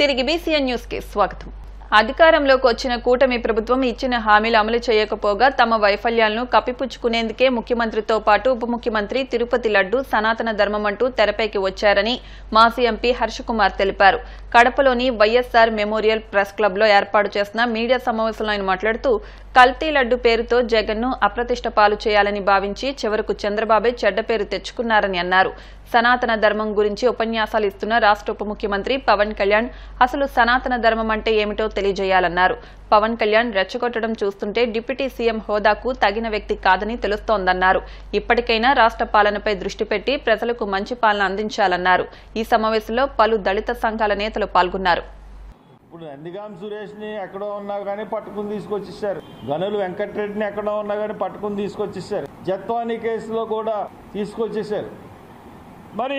తిరిగి BCN news కి స్వాగతం అధికారంలోకి వచ్చిన కూటమి ప్రభుత్వం ఇచ్చిన హామీలు అమలు చేయకపోగా తమ వైఫల్యాలను కప్పిపుచ్చుకునేందుకే ముఖ్యమంత్రితో పాటు ఉప ముఖ్యమంత్రి తిరుపతి లడ్డు సనాతన ధర్మం అంటూ తెరపైకి వచ్చారని మాజీ ఎంపీ హర్షకుమార్ తెలిపారు కడపలోని వైఎస్ఆర్ మెమోరియల్ ప్రెస్ క్లబ్ లో ఏర్పాటు చేసిన మీడియా సమావేశంలో ఆయన మాట్లాడుతూ కల్తీ లడ్డు పేరుతో జగన్ను అప్రతిష్ట పాలు చేయాలని భావించి చివరకు చంద్రబాబే చెడ్డ పేరు తెచ్చుకున్నారని అన్నారు సనాతన ధర్మం గురించి ఉపన్యాసాలు ఇస్తున్న రాష్ట్ర ఉప ముఖ్యమంత్రి పవన్ కళ్యాణ్ అసలు సనాతన ధర్మం అంటే ఏమిటో తెలియజేయాలన్నారు పవన్ కళ్యాణ్ రెచ్చగొట్టడం చూస్తుంటే డిప్యూటీ సీఎం హోదాకు తగిన వ్యక్తి కాదని తెలుస్తోందన్నారు ఇప్పటికైనా రాష్ట్ర పాలనపై దృష్టి పెట్టి ప్రజలకు మంచి పాలన అందించాలన్నారు ఈ సమావేశంలో పలు దళిత సంఘాల నేతలు పాల్గొన్నారు ఇప్పుడు నందిగాం సురేష్ని ఎక్కడో ఉన్నా కానీ పట్టుకుని తీసుకొచ్చేసారు గనులు వెంకటరెడ్డిని ఎక్కడో ఉన్నా కానీ పట్టుకుని తీసుకొచ్చేసారు జత్వానీ కేసులో కూడా తీసుకొచ్చేసారు మరి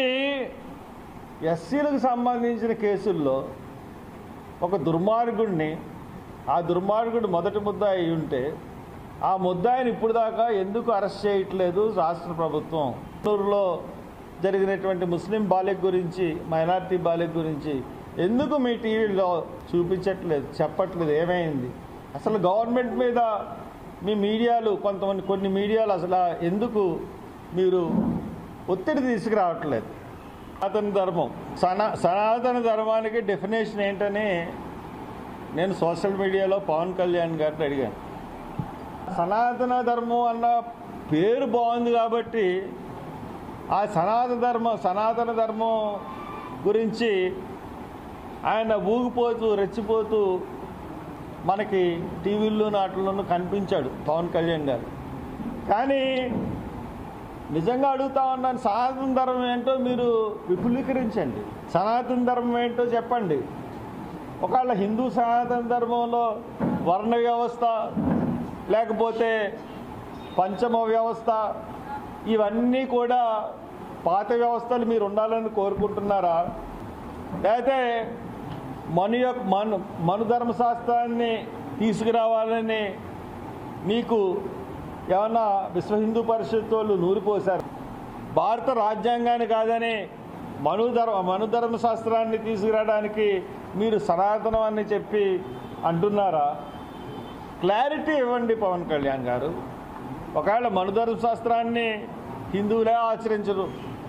ఎస్సీలకు సంబంధించిన కేసుల్లో ఒక దుర్మార్గుడిని ఆ దుర్మార్గుడు మొదటి ముద్ద అయి ఉంటే ఆ ముద్దాయిని ఇప్పుడు దాకా ఎందుకు అరెస్ట్ చేయట్లేదు రాష్ట్ర ప్రభుత్వం గుంటూరులో జరిగినటువంటి ముస్లిం బాలిక గురించి మైనార్టీ బాలిక గురించి ఎందుకు మీ టీవీలో చూపించట్లేదు చెప్పట్లేదు ఏమైంది అసలు గవర్నమెంట్ మీద మీ మీడియాలు కొంతమంది కొన్ని మీడియాలు అసలు ఎందుకు మీరు ఒత్తిడి తీసుకురావట్లేదు సనాతన ధర్మం సనా సనాతన ధర్మానికి డెఫినేషన్ ఏంటని నేను సోషల్ మీడియాలో పవన్ కళ్యాణ్ గారిని అడిగాను సనాతన ధర్మం అన్న పేరు బాగుంది కాబట్టి ఆ సనాతన ధర్మం సనాతన ధర్మం గురించి ఆయన ఊగిపోతూ రెచ్చిపోతూ మనకి టీవీల్లో నాటిల్లోనూ కనిపించాడు పవన్ కళ్యాణ్ గారు కానీ నిజంగా అడుగుతా ఉన్నాను సనాతన ధర్మం ఏంటో మీరు విపులీకరించండి సనాతన ధర్మం ఏంటో చెప్పండి ఒకవేళ హిందూ సనాతన ధర్మంలో వర్ణ వ్యవస్థ లేకపోతే పంచమ వ్యవస్థ ఇవన్నీ కూడా పాత వ్యవస్థలు మీరు ఉండాలని కోరుకుంటున్నారా లేకపోతే మను యొక్క మను మను ధర్మశాస్త్రాన్ని తీసుకురావాలని మీకు ఏమన్నా విశ్వ హిందూ పరిషత్ వాళ్ళు నూరిపోశారు భారత రాజ్యాంగాన్ని కాదని మను ధర్మ మను ధర్మశాస్త్రాన్ని తీసుకురావడానికి మీరు సనాతనం అని చెప్పి అంటున్నారా క్లారిటీ ఇవ్వండి పవన్ కళ్యాణ్ గారు ఒకవేళ మనుధర్మ శాస్త్రాన్ని హిందువులే ఆచరించరు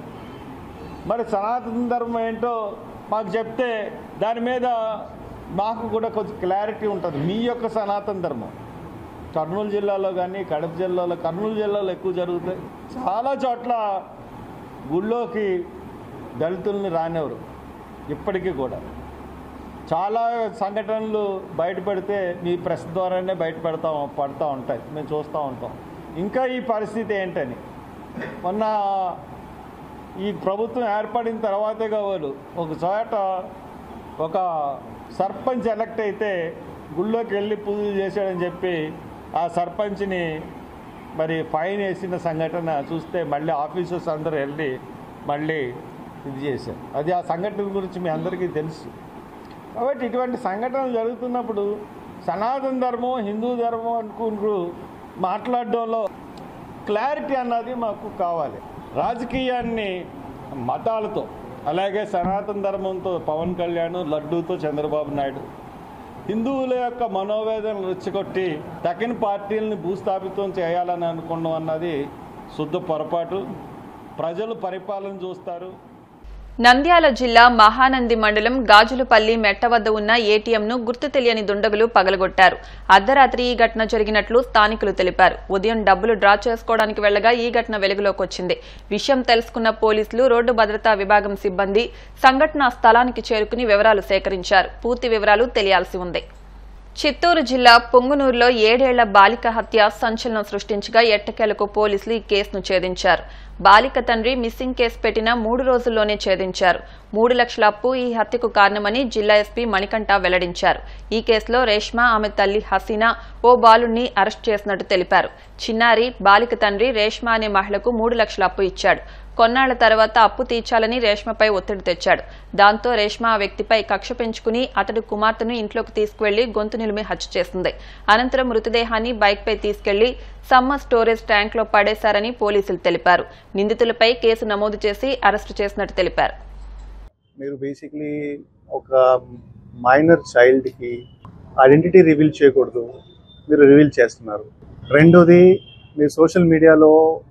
మరి సనాతన ధర్మం ఏంటో మాకు చెప్తే దాని మీద మాకు కూడా కొంచెం క్లారిటీ ఉంటుంది మీ యొక్క సనాతన ధర్మం కర్నూలు జిల్లాలో కానీ కడప జిల్లాలో కర్నూలు జిల్లాలో ఎక్కువ జరుగుతాయి చాలా చోట్ల గుళ్ళోకి దళితుల్ని రానివ్వరు ఇప్పటికీ కూడా చాలా సంఘటనలు బయటపడితే మీ ప్రెస్ ద్వారానే బయట పెడతా పడుతూ ఉంటాయి మేము చూస్తూ ఉంటాం ఇంకా ఈ పరిస్థితి ఏంటని మొన్న ఈ ప్రభుత్వం ఏర్పడిన తర్వాతే కావాలి ఒక చోట ఒక సర్పంచ్ ఎలక్ట్ అయితే గుళ్ళోకి వెళ్ళి పూజలు చేశాడని చెప్పి ఆ సర్పంచ్ని మరి ఫైన్ వేసిన సంఘటన చూస్తే మళ్ళీ ఆఫీసర్స్ అందరూ వెళ్ళి మళ్ళీ ఇది చేశారు అది ఆ సంఘటన గురించి మీ అందరికీ తెలుసు కాబట్టి ఇటువంటి సంఘటనలు జరుగుతున్నప్పుడు సనాతన ధర్మం హిందూ ధర్మం అనుకుంటూ మాట్లాడడంలో క్లారిటీ అన్నది మాకు కావాలి రాజకీయాన్ని మతాలతో అలాగే సనాతన ధర్మంతో పవన్ కళ్యాణ్ లడ్డూతో చంద్రబాబు నాయుడు హిందువుల యొక్క మనోవేదనలు రెచ్చగొట్టి తగిన పార్టీలను భూస్థాపితం చేయాలని అనుకున్నాం అన్నది శుద్ధ పొరపాటు ప్రజలు పరిపాలన చూస్తారు నంద్యాల జిల్లా మహానంది మండలం గాజులపల్లి మెట్ట వద్ద ఉన్న ఏటీఎంను గుర్తు తెలియని దుండగులు పగలగొట్టారు అర్ధరాత్రి ఈ ఘటన జరిగినట్లు స్థానికులు తెలిపారు ఉదయం డబ్బులు డ్రా చేసుకోవడానికి వెళ్లగా ఈ ఘటన వెలుగులోకి వచ్చింది విషయం తెలుసుకున్న పోలీసులు రోడ్డు భద్రతా విభాగం సిబ్బంది సంఘటనా స్థలానికి చేరుకుని వివరాలు సేకరించారు పూర్తి వివరాలు తెలియాల్సి ఉంది చిత్తూరు జిల్లా పొంగునూరులో ఏడేళ్ల బాలిక హత్య సంచలనం సృష్టించగా ఎట్టకేలకు పోలీసులు ఈ కేసును ఛేదించారు బాలిక తండ్రి మిస్సింగ్ కేసు పెట్టిన మూడు రోజుల్లోనే ఛేదించారు మూడు లక్షల అప్పు ఈ హత్యకు కారణమని జిల్లా ఎస్పీ మణికంఠ వెల్లడించారు ఈ కేసులో రేష్మా ఆమె తల్లి హసీనా ఓ బాలుణ్ణి అరెస్ట్ చేసినట్టు తెలిపారు చిన్నారి బాలిక తండ్రి రేష్మా అనే మహిళకు మూడు లక్షల అప్పు ఇచ్చాడు కొన్నాళ్ల తర్వాత అప్పు తీర్చాలని రేష్మపై ఒత్తిడి తెచ్చాడు దాంతో రేష్మ ఆ వ్యక్తిపై కక్ష పెంచుకుని అతడు కుమార్తెను ఇంట్లోకి తీసుకువెళ్లి గొంతు నిలిమి హత్య చేసింది అనంతరం మృతదేహాన్ని బైక్పై తీసుకెళ్లి సమ్మర్ స్టోరేజ్ ట్యాంక్లో పడేశారని పోలీసులు తెలిపారు నిందితులపై కేసు నమోదు చేసి అరెస్టు చేసినట్టు తెలిపారు మీరు బేసిక్లీ ఒక మైనర్ చైల్డ్కి ఐడెంటిటీ రివీల్ చేయకూడదు మీరు రివీల్ చేస్తున్నారు రెండోది మీరు సోషల్ మీడియాలో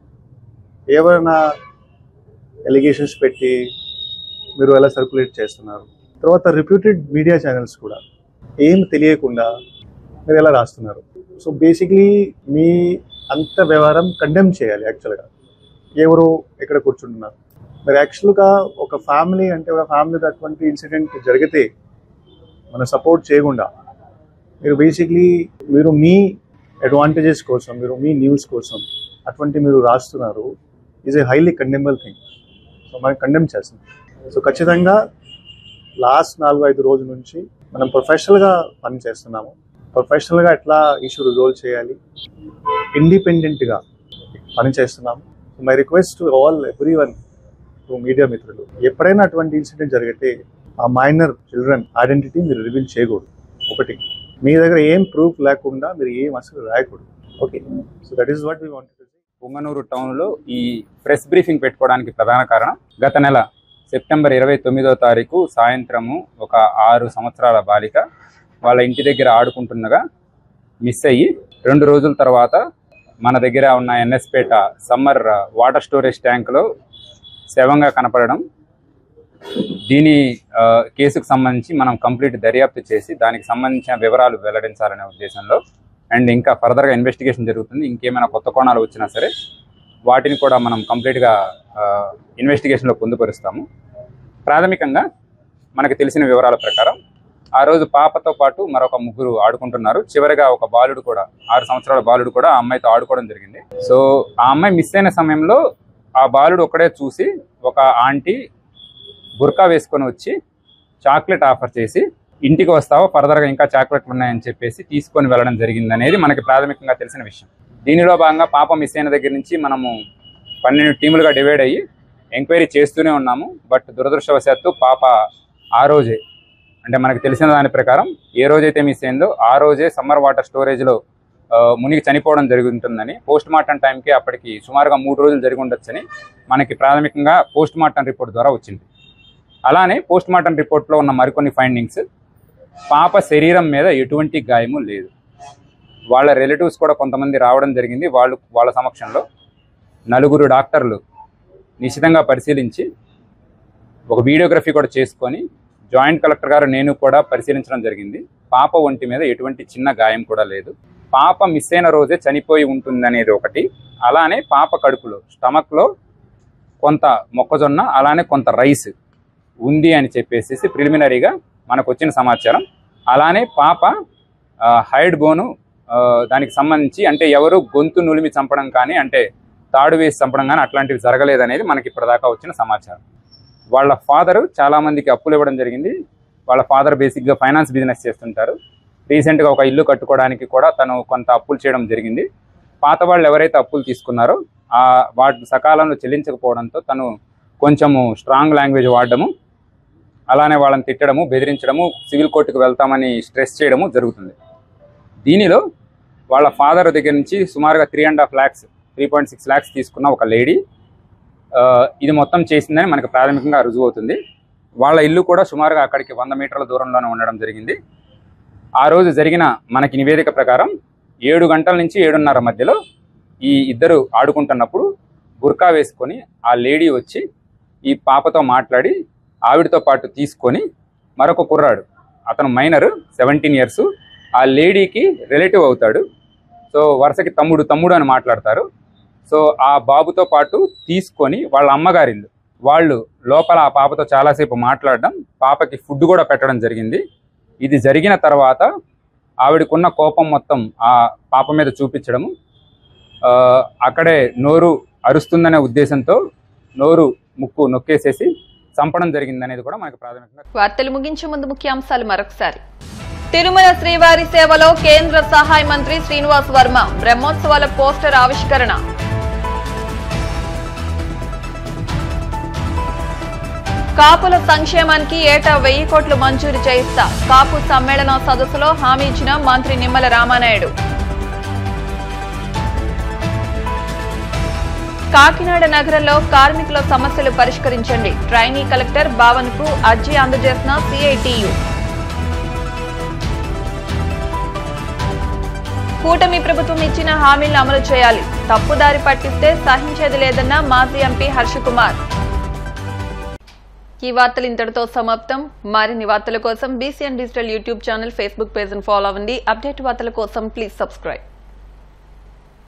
ఎవరైనా ఎలిగేషన్స్ పెట్టి మీరు ఎలా సర్క్యులేట్ చేస్తున్నారు తర్వాత రిప్యూటెడ్ మీడియా ఛానల్స్ కూడా ఏం తెలియకుండా మీరు ఎలా రాస్తున్నారు సో బేసిక్లీ మీ అంత వ్యవహారం కండెమ్ చేయాలి యాక్చువల్గా ఎవరు ఎక్కడ కూర్చుంటున్నారు మరి యాక్చువల్గా ఒక ఫ్యామిలీ అంటే ఒక ఫ్యామిలీలో అటువంటి ఇన్సిడెంట్ జరిగితే మనం సపోర్ట్ చేయకుండా మీరు బేసిక్లీ మీరు మీ అడ్వాంటేజెస్ కోసం మీరు మీ న్యూస్ కోసం అటువంటి మీరు రాస్తున్నారు is a highly condemnable thing so మనం కండెమ్ చేస్తున్నాం సో ఖచ్చితంగా లాస్ట్ నాలుగు ఐదు రోజుల నుంచి మనం ప్రొఫెషనల్గా పని చేస్తున్నాము ప్రొఫెషనల్గా ఎట్లా ఇష్యూ రిజాల్వ్ చేయాలి ఇండిపెండెంట్గా పని చేస్తున్నాము my request to all everyone to media మిత్రులు ఎప్పుడైనా అటువంటి ఇన్సిడెంట్ జరిగితే ఆ మైనర్ చిల్డ్రన్ ఐడెంటిటీ మీరు రివీల్ చేయకూడదు ఒకటి మీ దగ్గర ఏం ప్రూఫ్ లేకుండా మీరు ఏం అసలు రాయకూడదు okay so that is what we wanted to Punganur టౌన్లో ఈ ప్రెస్ బ్రీఫింగ్ పెట్టుకోవడానికి ప్రధాన కారణం గత నెల సెప్టెంబర్ ఇరవై తొమ్మిదో తారీఖు సాయంత్రము ఒక ఆరు సంవత్సరాల బాలిక వాళ్ళ ఇంటి దగ్గర ఆడుకుంటుండగా మిస్ అయ్యి రెండు రోజుల తర్వాత మన దగ్గర ఉన్న ఎన్ఎస్పేట సమ్మర్ వాటర్ స్టోరేజ్ ట్యాంక్లో శవంగా కనపడడం దీని ఆ, కేసుకు సంబంధించి మనం కంప్లీట్ దర్యాప్తు చేసి దానికి సంబంధించిన వివరాలు వెల్లడించాలనే ఉద్దేశంలో అండ్ ఇంకా ఫర్దర్గా ఇన్వెస్టిగేషన్ జరుగుతుంది ఇంకేమైనా కొత్త కోణాలు వచ్చినా సరే వాటిని కూడా మనం కంప్లీట్గా ఇన్వెస్టిగేషన్లో పొందుపరుస్తాము ప్రాథమికంగా మనకు తెలిసిన వివరాల ప్రకారం ఆ రోజు పాపతో పాటు మరొక ముగ్గురు ఆడుకుంటున్నారు చివరిగా ఒక బాలుడు కూడా ఆరు సంవత్సరాల బాలుడు కూడా ఆ అమ్మాయితో ఆడుకోవడం జరిగింది సో ఆ అమ్మాయి మిస్ అయిన సమయంలో ఆ బాలుడు ఒక్కడే చూసి ఒక ఆంటీ బుర్కా వేసుకొని వచ్చి చాక్లెట్ ఆఫర్ చేసి ఇంటికి వస్తావో ఫర్దర్గా ఇంకా చాక్లెట్లు ఉన్నాయని చెప్పేసి తీసుకొని వెళ్ళడం జరిగింది అనేది మనకి ప్రాథమికంగా తెలిసిన విషయం దీనిలో భాగంగా పాప మిస్ అయిన దగ్గర నుంచి మనము పన్నెండు టీములుగా డివైడ్ అయ్యి ఎంక్వైరీ చేస్తూనే ఉన్నాము బట్ దురదృష్టవశాత్తు పాప ఆ రోజే అంటే మనకు తెలిసిన దాని ప్రకారం ఏ రోజైతే మిస్ అయిందో ఆ రోజే సమ్మర్ వాటర్ స్టోరేజ్లో ఆ, మునిగి చనిపోవడం జరుగుతుందని పోస్ట్ మార్టం టైంకి అప్పటికి సుమారుగా మూడు రోజులు జరిగి ఉండొచ్చని మనకి ప్రాథమికంగా పోస్ట్ మార్టం రిపోర్ట్ ద్వారా వచ్చింది అలానే పోస్ట్ మార్టం రిపోర్ట్లో ఉన్న మరికొన్ని ఫైండింగ్స్ పాప శరీరం మీద ఎటువంటి గాయము లేదు వాళ్ళ రిలేటివ్స్ కూడా కొంతమంది రావడం జరిగింది వాళ్ళు వాళ్ళ సమక్షంలో నలుగురు డాక్టర్లు నిశ్చితంగా పరిశీలించి ఒక వీడియోగ్రఫీ కూడా చేసుకొని జాయింట్ కలెక్టర్ గారు నేను కూడా పరిశీలించడం జరిగింది పాప ఒంటి మీద ఎటువంటి చిన్న గాయం కూడా లేదు పాప మిస్ అయిన రోజే చనిపోయి ఉంటుందనేది ఒకటి అలానే పాప కడుపులో స్టమక్లో కొంత మొక్కజొన్న అలానే కొంత రైస్ ఉంది అని చెప్పేసి ప్రిలిమినరీగా మనకు వచ్చిన సమాచారం అలానే పాప ఆ, హైడ్ బోను ఆ, దానికి సంబంధించి అంటే ఎవరు గొంతు నులిమి చంపడం కానీ అంటే తాడు వేసి చంపడం కానీ అట్లాంటివి జరగలేదనేది మనకి ఇప్పటిదాకా వచ్చిన సమాచారం వాళ్ళ ఫాదర్ చాలా మందికి అప్పులు ఇవ్వడం జరిగింది వాళ్ళ ఫాదర్ బేసిక్గా ఫైనాన్స్ బిజినెస్ చేస్తుంటారు రీసెంట్గా ఒక ఇల్లు కట్టుకోవడానికి కూడా తను కొంత అప్పులు చేయడం జరిగింది పాత వాళ్ళు ఎవరైతే అప్పులు తీసుకున్నారో ఆ వాటి సకాలంలో చెల్లించకపోవడంతో తను కొంచెము స్ట్రాంగ్ లాంగ్వేజ్ వాడడము అలానే వాళ్ళని తిట్టడము బెదిరించడము సివిల్ కోర్టుకు వెళ్తామని స్ట్రెస్ చేయడము జరుగుతుంది దీనిలో వాళ్ళ ఫాదర్ దగ్గర నుంచి సుమారుగా three and half lakhs three point six lakhs తీసుకున్న ఒక లేడీ ఆ, ఇది మొత్తం చేసిందని మనకు ప్రాథమికంగా రుజువు అవుతుంది వాళ్ళ ఇల్లు కూడా సుమారుగా అక్కడికి వంద మీటర్ల దూరంలోనే ఉండడం జరిగింది ఆ రోజు జరిగిన మనకి నివేదిక ప్రకారం ఏడు గంటల నుంచి ఏడున్నర మధ్యలో ఈ ఇద్దరు ఆడుకుంటున్నప్పుడు బుర్కా వేసుకొని ఆ లేడీ వచ్చి ఈ పాపతో మాట్లాడి ఆవిడతో పాటు తీసుకొని మరొక కుర్రాడు అతను మైనర్ సెవెంటీన్ ఇయర్స్ ఆ లేడీకి రిలేటివ్ అవుతాడు సో వరుసకి తమ్ముడు తమ్ముడు అని మాట్లాడతారు సో ఆ బాబుతో పాటు తీసుకొని వాళ్ళ అమ్మగారిల్లు వాళ్ళు లోపల ఆ పాపతో చాలాసేపు మాట్లాడడం పాపకి ఫుడ్ కూడా పెట్టడం జరిగింది ఇది జరిగిన తర్వాత ఆవిడకున్న కోపం మొత్తం ఆ పాప మీద చూపించడము ఆ, అక్కడే నోరు అరుస్తుందనే ఉద్దేశంతో నోరు ముక్కు నొక్కేసేసి చంపడం జరిగింది అనేది కూడా మనకు ప్రాథమికంగా వార్తలు ముగించే ముందు ముఖ్యాంశాలు మరొకసారి తిరుమల శ్రీవారి సేవలో కేంద్ర సహాయ మంత్రి శ్రీనివాస్ వర్మ బ్రహ్మోత్సవాల పోస్టర్ ఆవిష్కరణ కాపుల సంక్షేమానికి ఏటా వెయ్యి కోట్లు మంజూరు చేయిస్తా కాపు సమ్మేళన సదస్సులో హామీ ఇచ్చిన మంత్రి నిమ్మల రామానాయుడు కాకినాడ నగరంలో కార్మికుల సమస్యలు పరిష్కరించండి ట్రైనీ కలెక్టర్ భావన్కు అర్జీ అందజేసిన సిఐటియు కూటమి ప్రభుత్వం ఇచ్చిన హామీలను అమలు చేయాలి తప్పుదారి పట్టిస్తే సహించేది లేదన్న మాజీ ఎంపీ హర్ష కుమార్ ఈ వార్తలు ఇంతటితో సమాప్తం మరిన్ని వార్తల కోసం BCN digital YouTube channel Facebook page follow అవ్వండి అప్డేట్ వార్తల కోసం ప్లీజ్ సబ్స్క్రైబ్